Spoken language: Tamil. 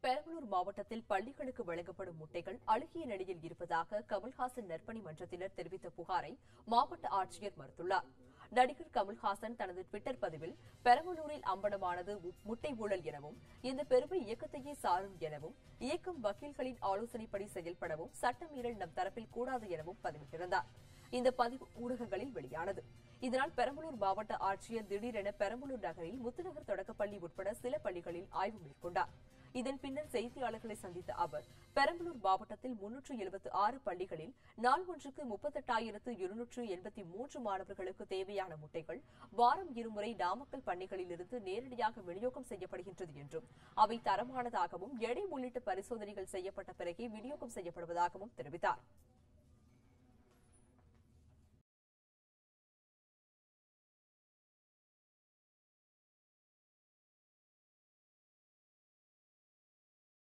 பெரம்பலூர் மாவட்டத்தில் பள்ளிகளுக்கு வழங்கப்படும் முட்டைகள் அழுகிய நிலையில் இருப்பதாக கமல்ஹாசன் நற்பணி மன்றத்தினர் தெரிவித்த புகாரை மாவட்ட ஆட்சியர் மறுத்துள்ளார் நடிகர் கமல்ஹாசன் தனது டுவிட்டர் பதிவில் பெரம்பலூரில் அம்பலமானது உ- முட்டை ஊழல் எனவும் இந்த பெருமை இயக்கத்தையே சாரும் எனவும் இயக்கம் வக்கீல்களின் ஆலோசனைப்படி செயல்படவும் சட்டமீறல் நம் தரப்பில் கூடாது எனவும் பதிவிட்டிருந்தார் இந்த பதிவு ஊடகங்களில் வெளியானது இதனால் பெரம்பலூர் மாவட்ட ஆட்சியர் திடீரென பெரம்பலூர் நகரில் முத்துநகர் தொடக்கப்பள்ளி உட்பட சில பள்ளிகளில் ஆய்வு மேற்கொண்டார் இதன் பின்னர் செய்தியாளர்களை சந்தித்த அவர் பெரம்பலூர் மாவட்டத்தில் முன்னூற்று எழுபத்து ஆறு பள்ளிகளில் நாள் ஒன்றுக்கு முப்பத்தெட்டாயிரத்து இருநூற்று எண்பத்தி மூன்று மாணவர்களுக்கு தேவையான முட்டைகள் வாரம் இருமுறை நாமக்கல் பண்ணைகளிலிருந்து நேரடியாக விநியோகம் செய்யப்படுகின்றது என்றும் அவை தரமானதாகவும் எடை உள்ளிட்ட பரிசோதனைகள் செய்யப்பட்ட பிறகே விநியோகம் செய்யப்படுவதாகவும் தெரிவித்தார்